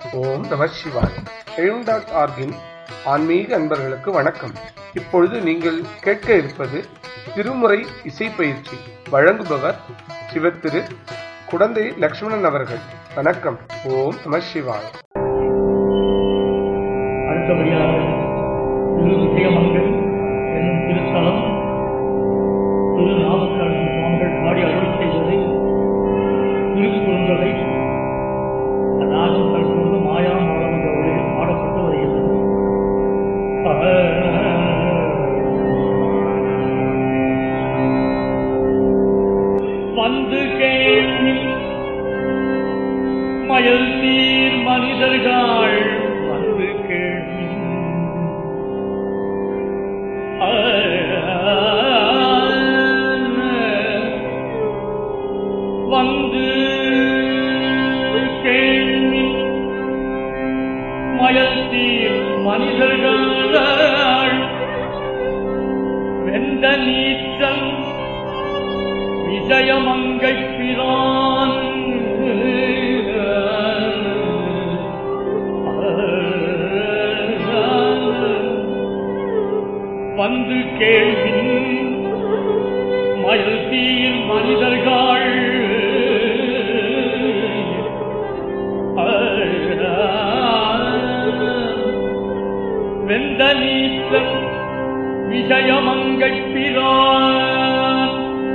ஓம் நம சிவாய் எழும் டாட் ஆர்கின் ஆன்மீக அன்பர்களுக்கு வணக்கம் இப்பொழுது நீங்கள் கேட்க இருப்பது திருமுறை இசை பயிற்சி வழங்குபவர் சிவத்திரு குடந்தை லக்ஷ்மணன் அவர்கள் வணக்கம் ஓம் நம சிவாய் அடுத்தபடியாக திரு விஜயமங்கல் என்னும் திருத்தலம் திரு நாவுக்கரசு சுவாமிகள் பாடி அருள் செய்தது திருக்குறுந்தொகை ராகம் தற்போது மாயா மாலம் என்ற உலகில் பாடப்பட்டு வருகிறது வந்து கேள்வி மயல் நீர் மனிதர்கள் வந்து கேள்வி வந்து கேள்வி மயல் நீர் மனிதர்கள் வெந்த நீச்சல் விஜயமங்கை பிரான் வந்து கேள்வி மயில் தீயில் மனிதர்கள் வெந்த நீச்சல் விஜயமங்கை பிரான்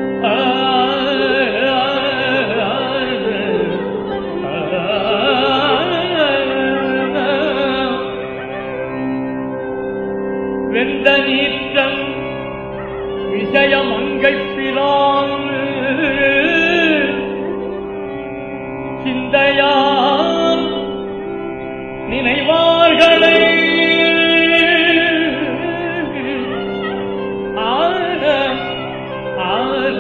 வெந்த நீச்சம் விஜயமங்கை பிரான் சிந்தையால் நினைவார்களை ஆன ஆன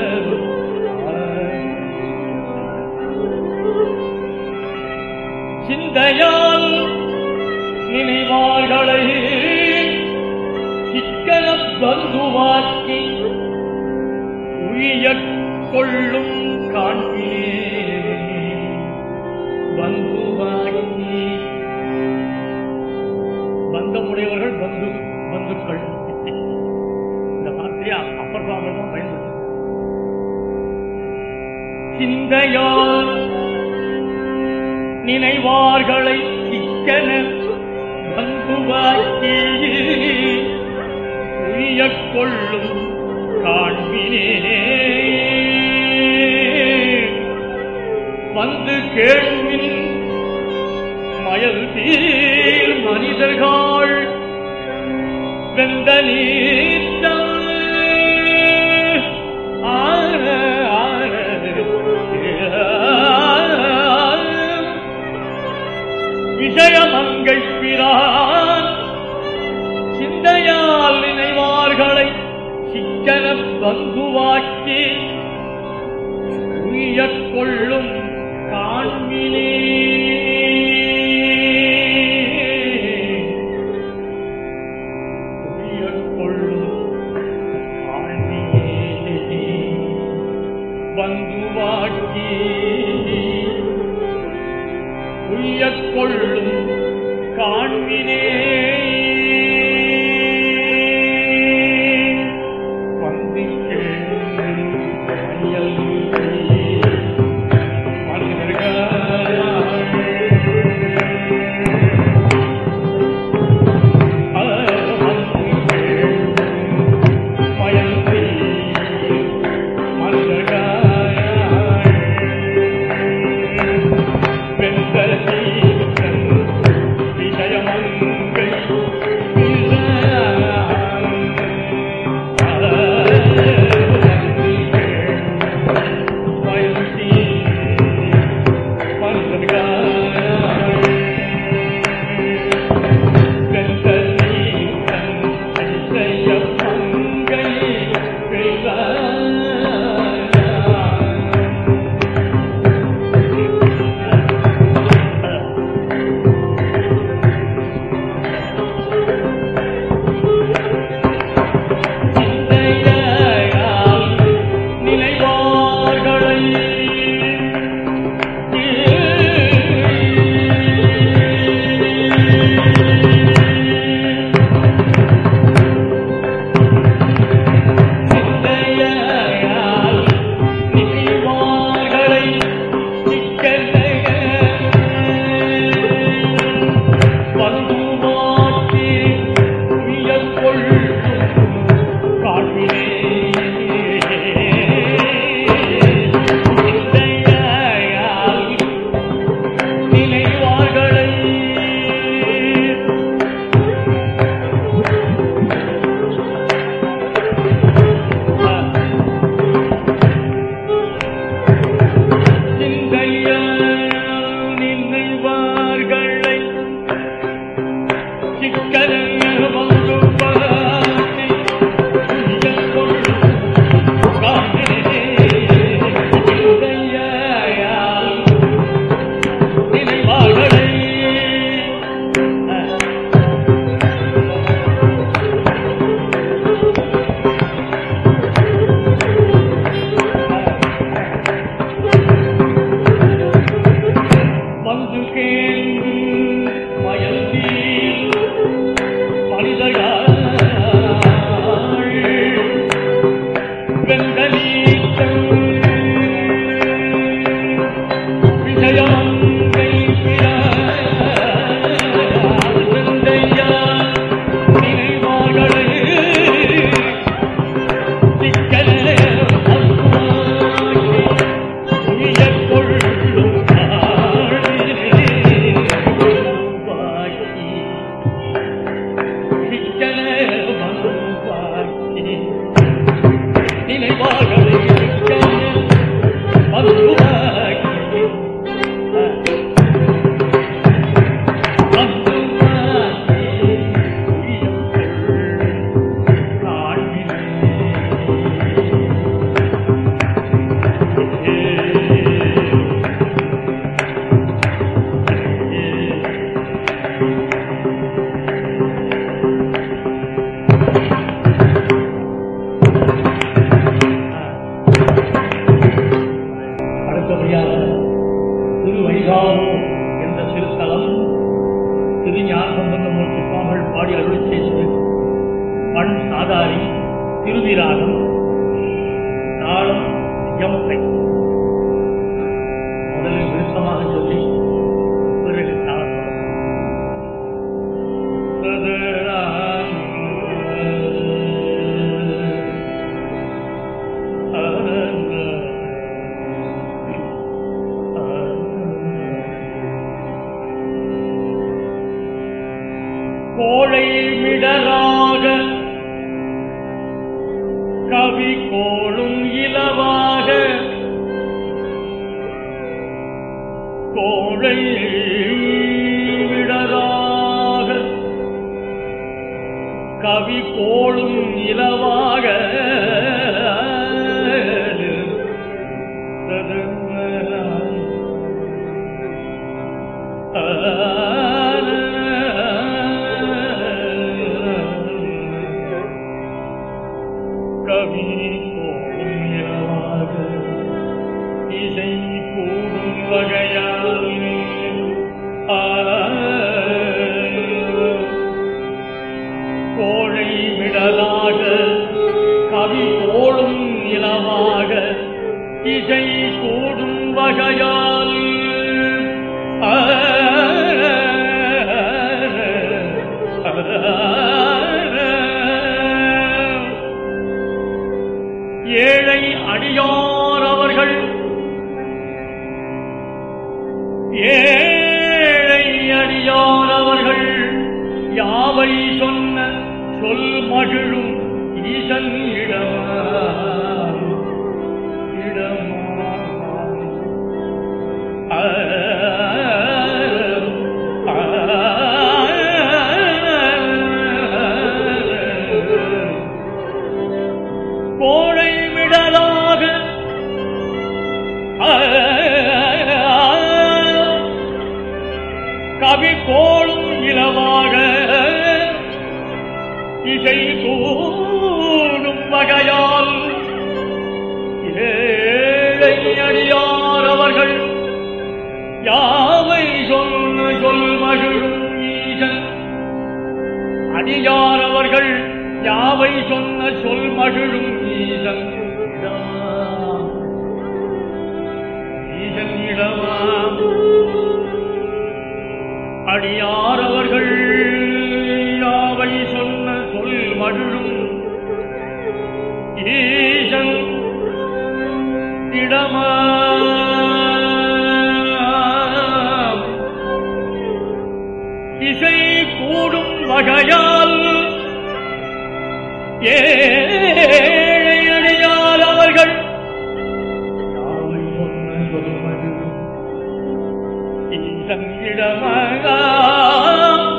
சிந்தையால் நினைவார்களை சிக்கன பந்துவாக்கி உயக் கொள்ளும் காண்பினே பந்துவாக்கி பந்தமுடையவர்கள் பந்து பந்துக்கள் இந்த வார்த்தையை அப்பர் சுவாமிகள் தான் பயன்படுத்த சிந்தையால் நினைவார்களை சிக்கன பந்துவாக்கி உயக் கொள்ளும் காண்பினே வந்து கேள்வின் மயல் தீர் மனிதர்கள் வெந்த நீச்சல் ஆன ஆன விஷயமங்கை பிரான் சிந்தையால் நினைவார்களை சிக்கன பங்குவாக்கி உயக் கொள்ளும் காண்பினே உயக் கொள்ளும் காண்பினே பங்குவாக்கி உய்யக் கொள்ளும் காண்பினே வந்து கேள் மணியல் விஜயமங்கை மயங்கி மனிதர்கள் வெங்கலீத்தம் விஜயமங்கை பிறந்தையா நினைவார்களே சிக்கலே உயிர் கொள்ளும் பாக்கி சிக்கலே பாக்கி நினைவார்களே சிக்கலே மதுவாக்கி அடுத்தபடியாக திரு வைகாவூர் என்ற திருத்தலம் திரு ஞானசம்பந்தமூர்த்தி சுவாமிகள் பாடி அருளி செய்தது மண் சாதாரி திருவிராகம் தாளம் எம்பை முதலில் விருத்தமாக சொல்லி பிறகு தாளம் கோழை மிடராக கவி கோளும் இலவாக கோழை மிடராக கவி கோளும் இலவாக கவி கோளும் இலவாக இசை கூடும் வகையால் ஆ கோழை விடலாக கவி கோளும் இலவாக இசை கூடும் வகையால் ஆ, ஏழை அடியார் அவர்கள் ஏழை அடியார் அவர்கள் யாவை சொன்ன சொல் மகிழும் ஈசன் இடமா இடமா ஆ, ஆ, கோழை விடலாக கவி கோளும் இலவாக இசை கூடும் வகையால் ஏழை அடியார் அவர்கள் யாவை சொன்ன சொல் மகிழும் ஈசன் அடியார் அவர்கள் யாவை சொன்ன சொல் மகிழும் ஈசன் இடமாம். ஈசன் இடமாம் அடியார் அவர்கள் யாவை சொன்ன சொல் மகிழும் ஈசன் இடமாம் இசை கூடும் வகையால் ஏழை அடியார் அவர்கள் யாவை சொன்ன சொல் மகிழும் ஈசன் இடமாம்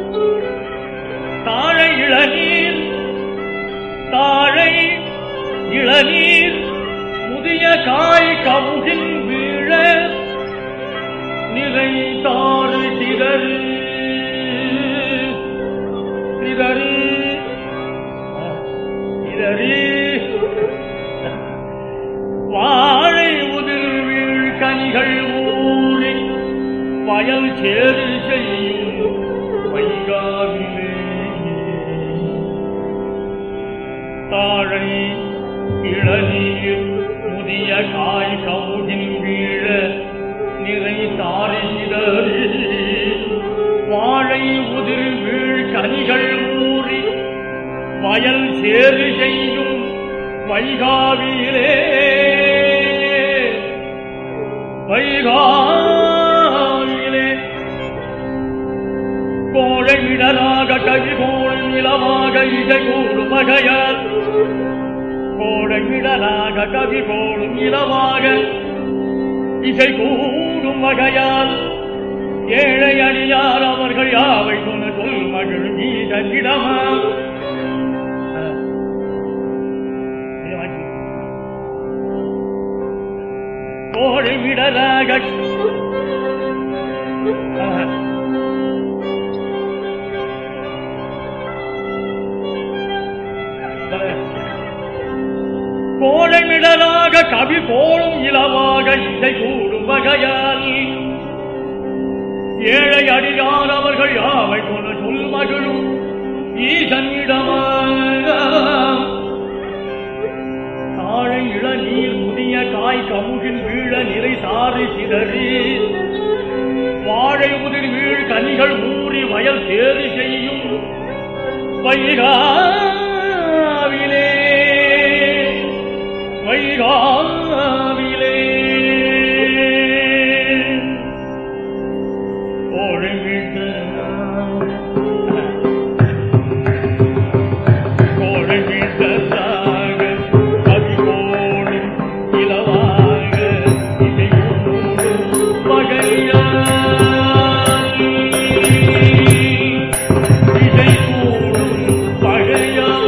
தாழை இளநீர் தாழை இளநீர் முதிய காய் கமுகின் வீழ நிலை தாறு சிதறு சிதறு சிதறி வாழை உதிர் வீழ் கனிகள் ஊறி வயல் சே சேது செய்யும் வைகாவிலே தாழை இளநீர் முதிய காய் கவுகின் வீழ நிறை தாரிதறி வாழை உதிர் வீழ் கனிகள் ஊறி வயல் சேறு செய்யும் வைகாவிலே வைகாவிலே கோழைவிடலாக கவி கோளும் நிலமாக இசை கூடும் வகையால் கோழைவிடலாக கவி கோளும் நிலமாக இசை கூடும் வகையால் ஏழை அடியார் அவர்கள் யாவை சொன்ன சொல் மகிழ் கீதமா கோழை விடலாக கோழைமிடலாக கவி போலும் இலவாக இசை கூடும் வகையால் ஏழை அடியார் அவர்கள் யாவை போல சொல் மகிழும் ஈசனிடமாக தாழை இளநீர் புதிய காய் கமுகின் வீழ நிறை சாறு சிதறி வாழை உதிர் வீழ் கனிகள் ஊறி வயல் சேறு செய்யும் வைகாவிலே வைகாவிலே ஒழுங்கிட்டு கோழவிடலாக கவிகோடும் இலவாக இசையோடும் வகையால் இசைக்கூடும் வகையால்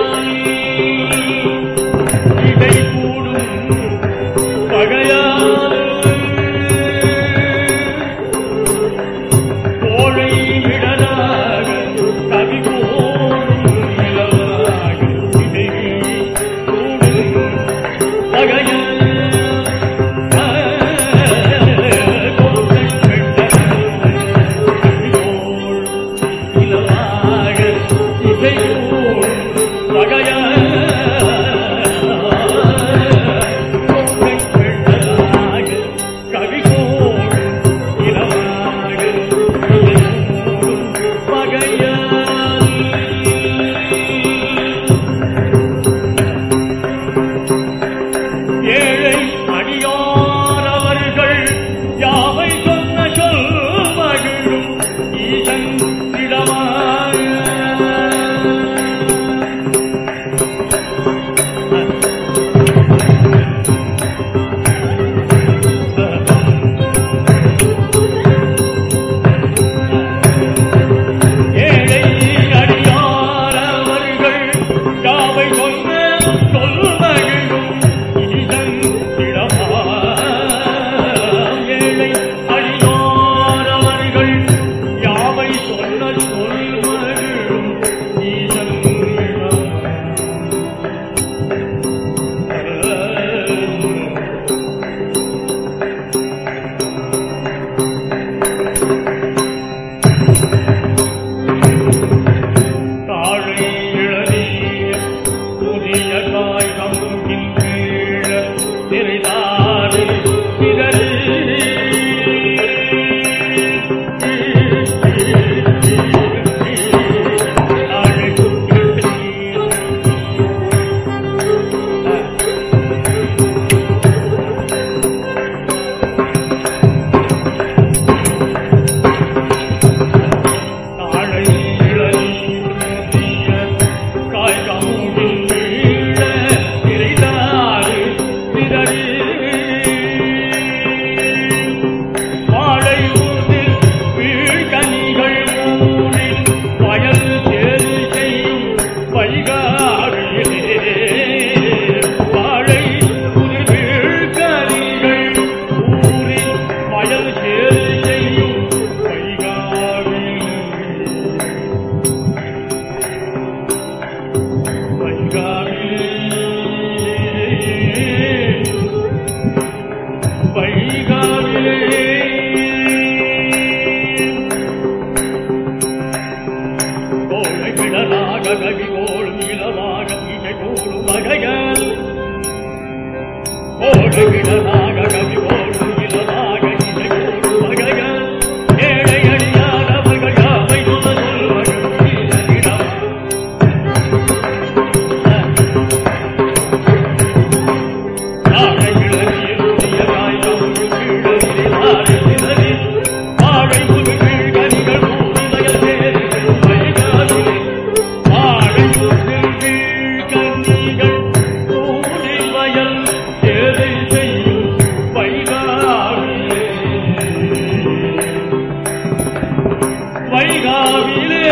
வைகாவிலே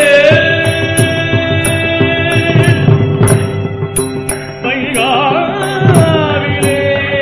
வைகாவிலே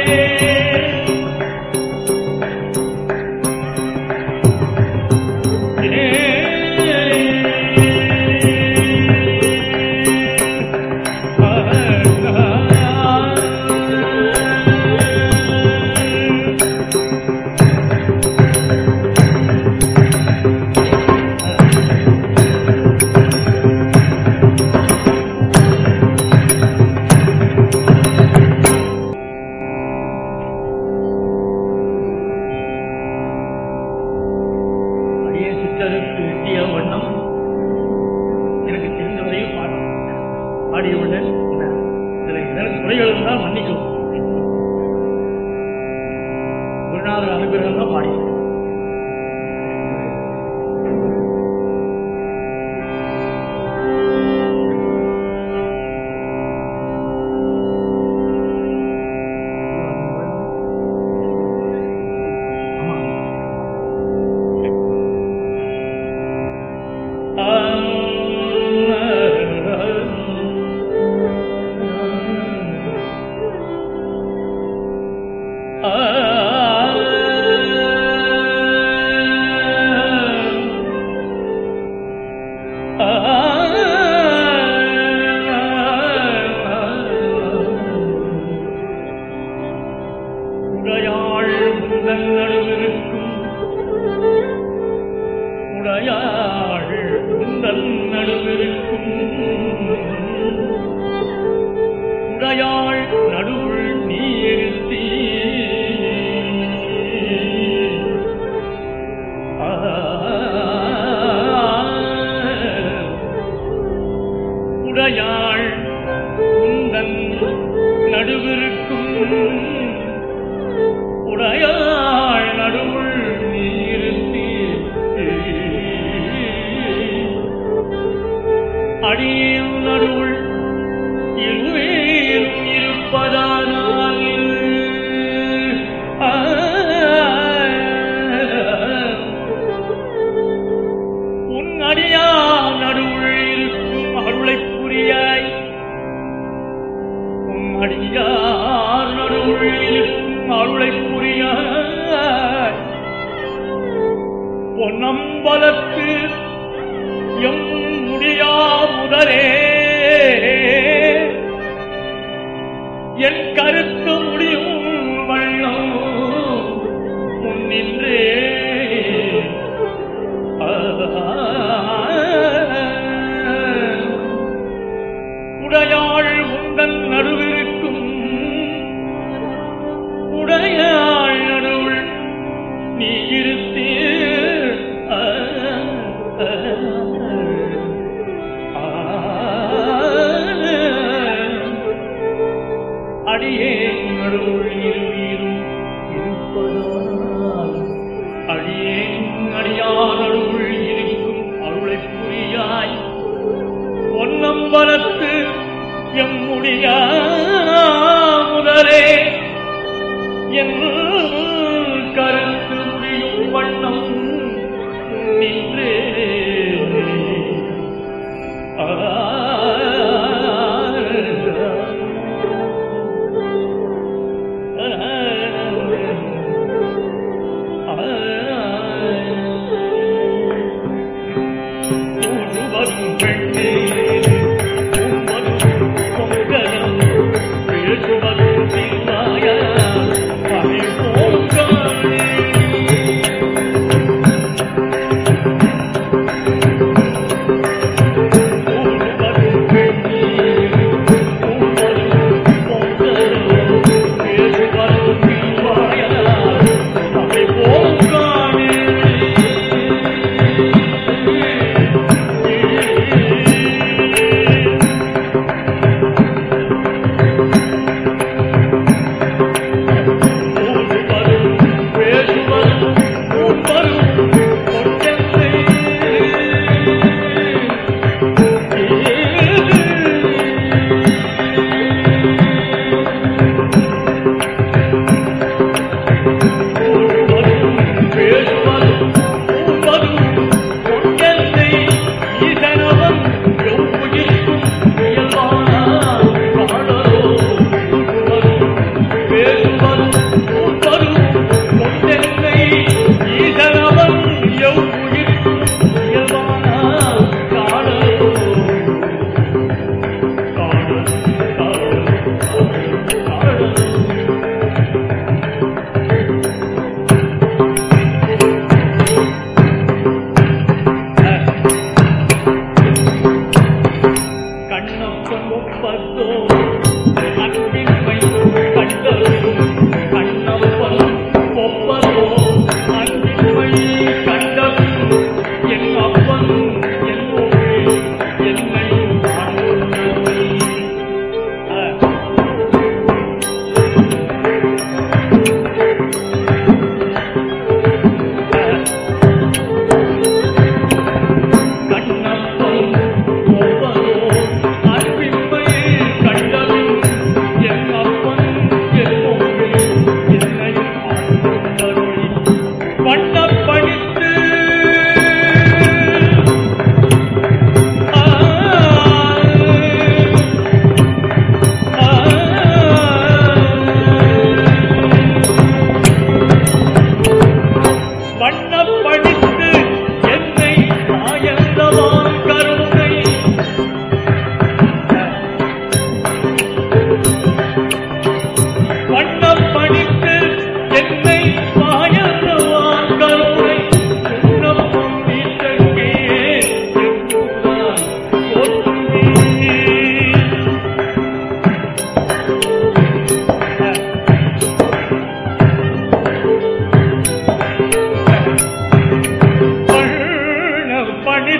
அடியே சித்தருக்கு எட்டிய வண்ணம் எனக்கு தெரிந்த வரையில் பாடு பாடியவுடன் இதில் இதற்கு குறைகள் இருந்தால் மன்னிக்கும் குருநாதர் அனுகிரகம் தான் பாடி உடையாள் முந்தன் நடுவிருக்கும் உடையாள் முந்தன் நடுவிருக்கும் உடையாள் நடுவுள் நீ இருத்தி உடையாள் உந்தன் நடுவிருக்கும் உடையாள் நடுவுள் நீ இருத்தி அடியும் நடுவுள் இருவேலும் இருப்பதானால் ஆ, உன் அடியா நடுவுள் இருக்கும் அருளைப் புரியாய் உன் அடியார் நடுவுள் இருக்கும் அருளைப் புரியாய் பொன்னம்பலத்து எம் முடியா முதலே என் கருத்து முடியும் வண்ணம் முன்னின்றே உடையாள் உந்தன் நடுவிருக்கும் உடையாள் நடுவுள் நீ இருத்தே அடியே நடுவுள் இருவீரும் இருப்பதால் அடியே அடியா நடுவுள் இருக்கும் அருளைப் புரியாய் பொன்னம்பலத்து எம்முடிய முதலே என் கருத்து முடியும் வண்ணம் நின்றே வரும் பெண்ணே உம்மதும் பொங்கலும் பேசுவதும் சிவாயா தமிழ் போங்கானே போங்கானே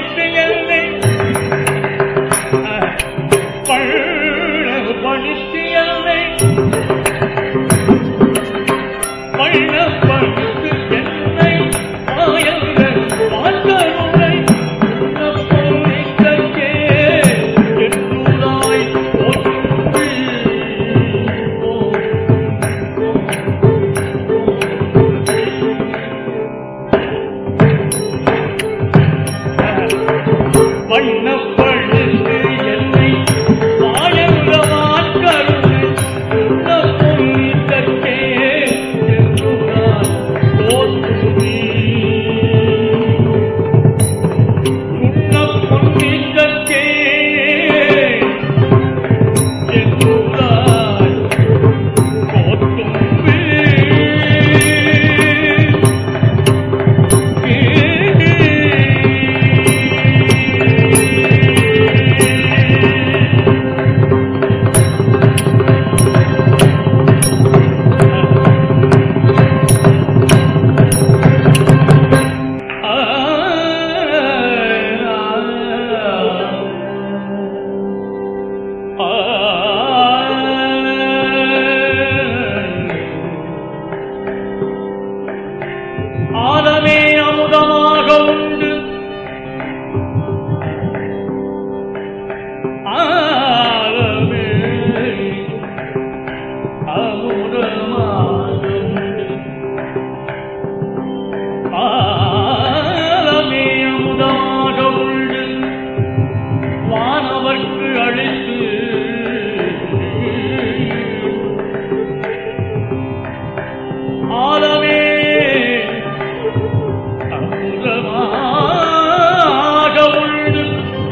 பணித்து என்னை பழகு பணித்து என்னை பழ பணித்து என்னை ஆயங்கள் வாழ்க்கை பொன்னிக்கே என்றுதாய் ஒன்று வண்ணப்பழுத்து என்னை வாயங்கவான் கருணை உள்ள பொன்னிக்கே என்றுதாய் தோற்றுமே உள்ள பொன்னிக்கே என்றுதாய் தோற்றுமே ஆலமே அமுதமாக உண்டு ஆலமே அமுதமாக உண்டு ஆலமே அமுதமாக உண்டு வானவர்க்கு அழித்து ஆலமே அமுதமாக உண்டு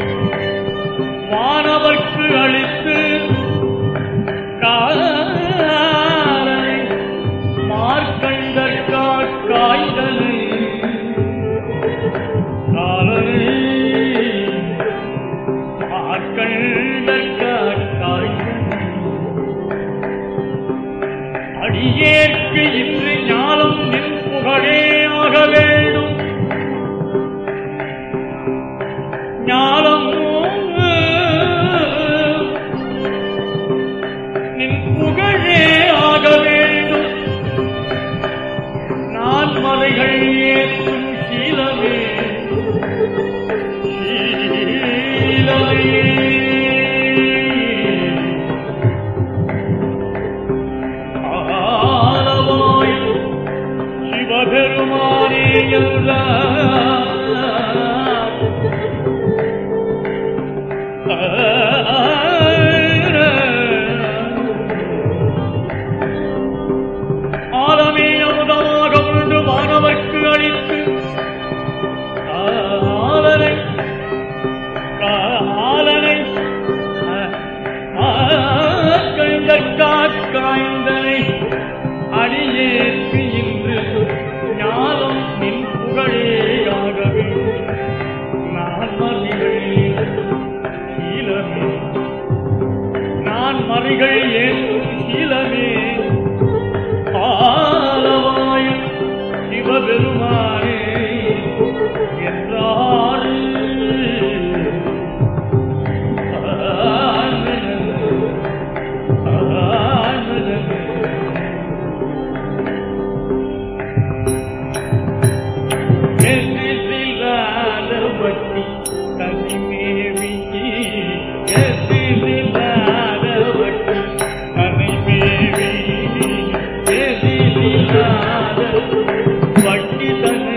வானவர்க்கு அளித்து காலை மார்க்கண்டற்காய் காய்தலை காலனை மார்க்கண்டற்காய் காய்தலை அடியேற்கு இன்று ஞானம் நின் புகழே ஆக வேண்டும் ஞானம் நின் புகழே ஆக வேண்டும் நான் மலைகள் ஏற்றும் சீலமே சீலமே ஆலவாய் சிவபெருமானே என்றார். ஆலமே அமுதமாக உண்டு வானவர்க்கு அளித்து ஆலனை ஆலனை காய்ந்தனை அடியேற்கு இன்று ஞானம் நின் புகழேயாகவே நான் மறிகள் சீலமே நான் மறிகள் ஏற்றும் சீலமே ஆலவாய் சிவபெருமானே என்றாரு வட்டி தன்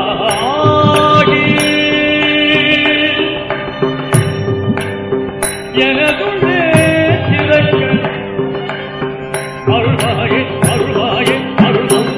அருள்வாயே எனதுள்ளே திறக்க அருள்வாயே அருள்வாயே அருள்வாயே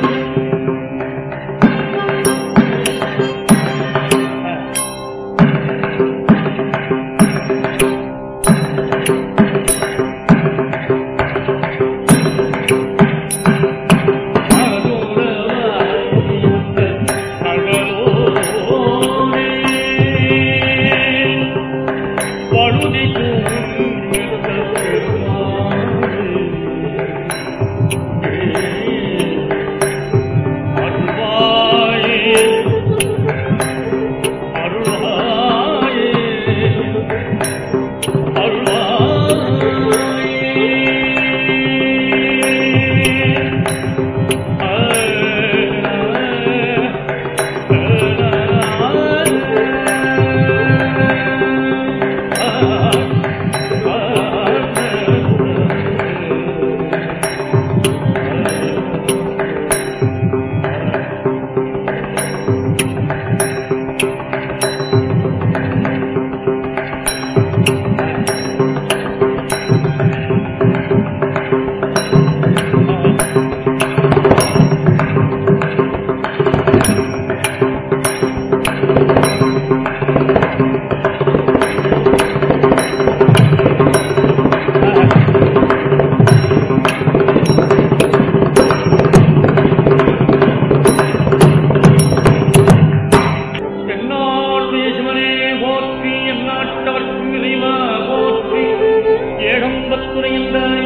தென்னார் தேசமனே போற்றி எந்நாட்டவர்க்கும் இறைவா போற்றி ஏகம்பத்துறை என்ற